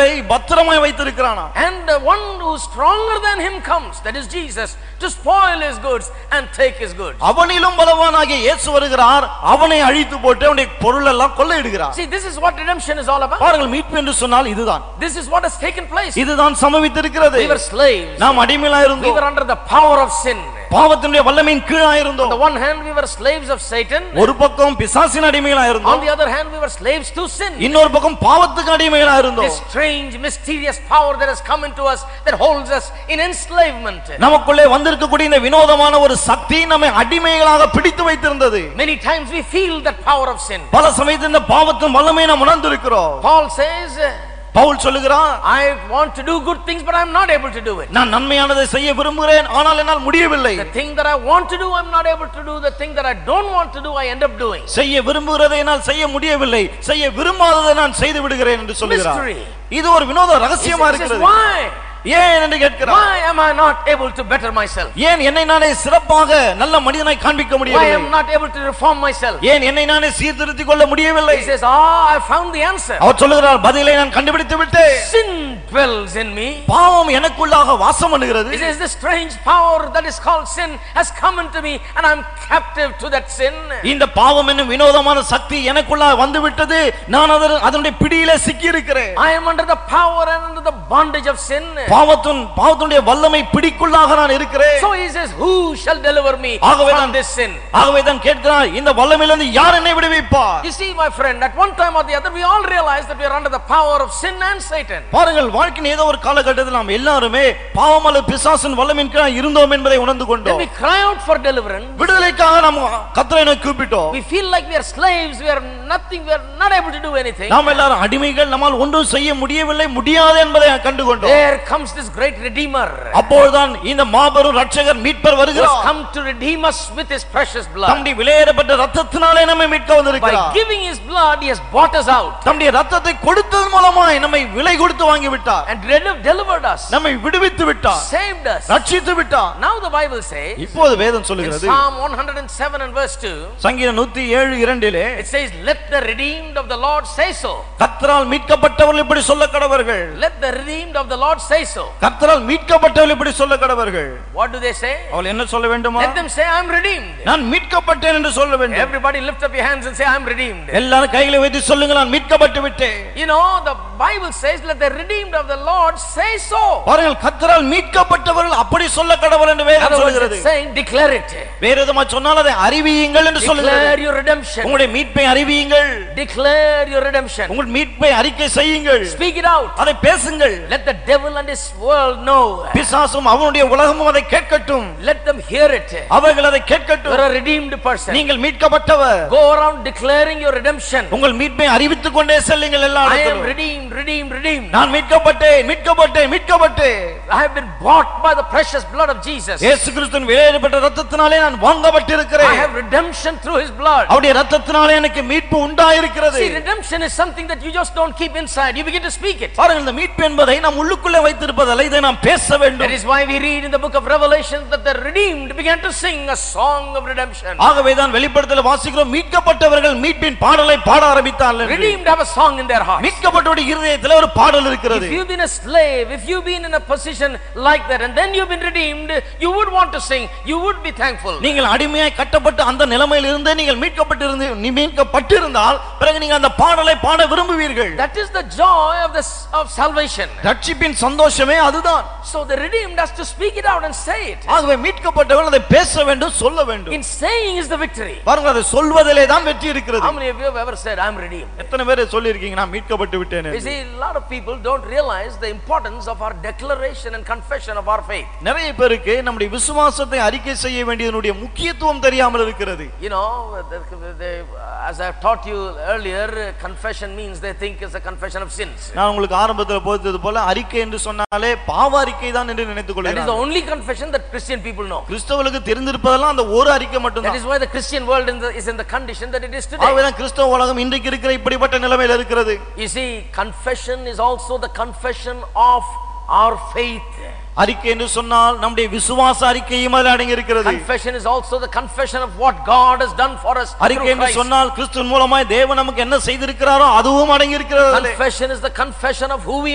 கட்டளைகளை பத்திரமாய் வைத்திருக்கிறானா And the one who's stronger than him comes, that is Jesus, to spoil his goods and take his goods. அவனிலும் பலவானாகிய இயேசு வருகிறார் அவனை அழித்து போட்டு அவனுடைய பொருள் எல்லாம் கொள்ளையிடுகிறார் See, this is what redemption is all about. பாருங்கள் மீட்பு என்று சொன்னால் இதுதான் This is what has taken place. இதுதான் சம்பவித்திருக்கிறது We were slaves. நாம் அடிமையிலா We இருந்தோம் were under the power of sin. பாவத்தினுடைய வல்லமையின் கீழா On இருந்தோம் the one hand, we were slaves of Satan. ஒரு பக்கம் பிசாசின் அடிமைகளா On இருந்தோம் the other hand, we were slaves to sin. இன்னொரு பக்கம் பாவத்துக்கு அடிமைகளா இருந்தோம் This strange, mysterious power that has come into us that holds us in enslavement. நமக்குள்ளே வந்திருக்கக்கூடிய இந்த வினோதமான ஒரு சக்தி நம்மை அடிமைகளாக பிடித்து வைத்திருந்தது Many times we feel that power of sin. பல சமயத்தில் இந்த பாவத்தின் வல்லமை நாம் உணர்ந்திருக்கிறோம் Paul says, பவுல் சொல்லுகிறான் I want to do good things, but I'm not able to do it. நான் நன்மையானதை செய்ய விரும்புகிறேன் ஆனால் என்னால் முடியவில்லை The thing that I want to do, I'm not able to do. The thing that I don't want to do, I end up doing. செய்ய விரும்புகிறதை என்னால் செய்ய முடியவில்லை செய்ய விரும்பாததை நான் செய்து விடுகிறேன் என்று சொல்லுகிறார் Mystery. இது ஒரு வினோத He ரகசியமா says, இருக்கிறது why? ஏன் என்று கேட்கிறார் Why am I not able to better myself? ஏன் என்னை நானே சிறப்பாக நல்ல மனிதனாய் காண்பிக்க Why முடியவில்லை am I not able to reform myself? ஏன் என்னை நானே சீர்திருத்திக் கொள்ள முடியவில்லை He says, ah, I found the answer. அவர் சொல்லுகிறார் பதிலை நான் கண்டுபிடித்து விட்டேன் Sin dwells in me. பாவம் எனக்குள்ளாக வாசம் பண்ணுகிறது He says, this strange power that is called sin has come into me and I'm captive to that sin. இந்த பாவம் என்னும் வினோதமான சக்தி எனக்குள்ளாக வந்து விட்டது நான் அதன் அதனுடைய பிடியிலே சிக்கி இருக்கிறேன் I am under the power and under the bondage of sin. பாவத்தின் பாவத்தினுடைய வல்லமை பிடிக்குள்ளாக நான் இருக்கிறேன் So he says, who shall deliver me ஆகவே from தான் this sin? ஆகவே தான் கேட்கிறார் இந்த வல்லமையிலிருந்து யார் என்னை விடுவிப்பார் You see, my friend, at one time or the other, we all realize that we are under the power of sin and Satan. பாருங்கள் வாழ்க்கையின் ஏதோ ஒரு காலகட்டத்தில் நாம் எல்லாருமே பாவம் அல்லது பிசாசின் வல்லமின் கீழ் இருந்தோம் என்பதை உணர்ந்து When கொண்டோம் we cry out for deliverance, விடுதலைக்காக நாம் கத்தரை நோக்கி கூப்பிட்டோம் we feel like we are slaves, we are nothing, we are not able to do anything. நாம் எல்லாரும் அடிமைகள் நம்மால் ஒன்றும் செய்ய முடியவில்லை முடியாது என்பதை கண்டுகொண்டோம் There comes this great Redeemer. அப்பொழுதுதான் இந்த மாபெரும் ரட்சகர் மீட்பர் Who has வருகிறார் come to redeem us with his precious blood. தம்முடைய விலையேறப்பட்ட ரத்தத்தினாலே நம்மை மீட்க By வந்திருக்கிறார் giving his blood, he has bought us out தம்முடைய ரத்தத்தை கொடுத்ததன் மூலமாய் நம்மை விலை கொடுத்து வாங்கி விட்டார் and deli- delivered us, நம்மை விடுவித்து விட்டார் saved us. ரட்சித்து விட்டார் Now the Bible says இப்போது வேதம் in சொல்லுகிறது Psalm 107 and verse 2, சங்கீதம் நூத்தி ஏழு இரண்டிலே it says, Let the redeemed of the Lord say so. கத்தரால் மீட்கப்பட்டவர்கள் இப்படி சொல்ல கடவர்கள் Let the redeemed of the Lord say so. கத்தரால் மீட்கப்பட்டவர்கள் இப்படி சொல்ல கடவர்கள் What do they say? அவள் என்ன சொல்ல வேண்டுமா Let them say, I'm redeemed. நான் மீட்கப்பட்டேன் என்று சொல்ல வேண்டும் Everybody lift up your hands and say, I'm redeemed. எல்லாரும் கைகளை வைத்து சொல்லுங்க நான் மீட்கப்பட்டு விட்டேன் You know, the Bible says, Let the redeemed of the Lord say so. பாருங்கள் கத்தரால் மீட்கப்பட்டவர்கள் அப்படி சொல்ல கடவுள் என்று In வேதம் other words, சொல்கிறது it's saying, Declare it. வேற விதமா சொன்னால் அதை அறிவியுங்கள் என்று Declare சொல்லுகிறது your redemption. உங்களுடைய மீட்பை அறிவியுங்கள் Declare your redemption. உங்கள் மீட்பை அறிக்கை செய்யுங்கள் Speak it out. அதை பேசுங்கள் Let the devil and his world know. பிசாசும் அவனுடைய உலகமும் அதை கேட்கட்டும் Let them hear it. அவர்கள் அதை You're கேட்கட்டும் a redeemed person. நீங்கள் மீட்கப்பட்டவர் Go around declaring your redemption. உங்கள் மீட்பை அறிவித்துக் கொண்டே செல்லுங்கள் எல்லா I am இடத்திலும். redeemed, redeemed, redeemed. நான் மீட்கப்பட்டேன் மீட்கப்பட்டேன் மீட்கப்பட்டேன் I have been bought by the precious blood of Jesus. இயேசு கிறிஸ்துவின் விலையேறப்பட்ட ரத்தத்தினாலே நான் I வாங்கப்பட்டிருக்கிறேன் have redemption through his blood. அவருடைய ரத்தத்தினாலே எனக்கு மீட்பு உண்டாயிருக்கிறது See, redemption is something that you just don't keep inside. You begin to speak it. பாருங்கள் இந்த மீட்பு என்பதை நாம் உள்ளுக்குள்ளே வைத்திருப்பதல்ல இதை நாம் பேச That வேண்டும் is why we read in the book of Revelation that the redeemed began to sing a song of redemption. ஆகவேதான் வெளிப்படுத்தல வாசிக்கிறோம் மீட்கப்பட்டவர்கள் மீட்பின் பாடலை பாட ஆரம்பித்தார்கள் என்று. Redeemed have a song in their heart. மீட்கப்பட்டவருடைய இருதயத்தில் ஒரு பாடல் இருக்கிறது If you've been a slave, if you've been in a position like that, and then you've been redeemed, you would want to sing, you would be thankful. நீங்கள் அடிமையாய் கட்டப்பட்டு அந்த நிலைமையில் இருந்து நீங்கள் மீட்கப்பட்டிருந்து நீ மீட்கப்பட்டிருந்தால் பிறகு நீங்க அந்த பாடலை பாட விரும்புவீர்கள் That is the joy of this of salvation. ரட்சிப்பின் சந்தோஷமே அதுதான் So the redeemed has to speak it out and say it. ஆகவே மீட்கப்பட்டவர்கள் அதை பேச வேண்டும் சொல்ல வேண்டும் In saying is the victory. பாருங்க அதை சொல்வதிலே தான் வெற்றி இருக்கிறது How many of you have ever said, I'm redeemed? எத்தனை பேர் சொல்லியிருக்கீங்க நான் மீட்கப்பட்டு விட்டேன் You see, a lot of people don't realize the importance of our declaration and confession of our faith. நிறைய பேருக்கு நம்முடைய விசுவாசத்தை அறிக்கை செய்ய வேண்டியதனுடைய முக்கியத்துவம் தெரியாமல் இருக்கிறது You know, the, the, as I've taught you earlier, confession means they think it's a confession of sins. நான் உங்களுக்கு ஆரம்பத்தில் போதது போல அறிக்கை என்று சொன்னாலே பாவ அறிக்கை தான் என்று நினைத்துக் That is the கொள்கிறேன் only confession that Christian people know. கிறிஸ்தவர்களுக்கு தெரிந்திருப்பதெல்லாம் அந்த ஒரு அறிக்கை That மட்டும்தான் is why the Christian world in the, is in the condition that it is today. ஆகவேதான் கிறிஸ்தவ உலகம் இன்றைக்கு இருக்கிற இப்படிப்பட்ட நிலைமையில் இருக்கிறது You see, confession is also the confession of our faith. அறிக்கை என்று சொன்னால் நம்முடைய விசுவாச அறிக்கையும் அதில் அடங்கி இருக்கிறது Confession is also the confession of what God has done for us அறிக்கை through என்று Christ. சொன்னால் கிறிஸ்துவின் மூலமாய் தேவன் நமக்கு என்ன செய்திருக்கிறாரோ அதுவும் அடங்கி இருக்கிறது Confession is the confession of who we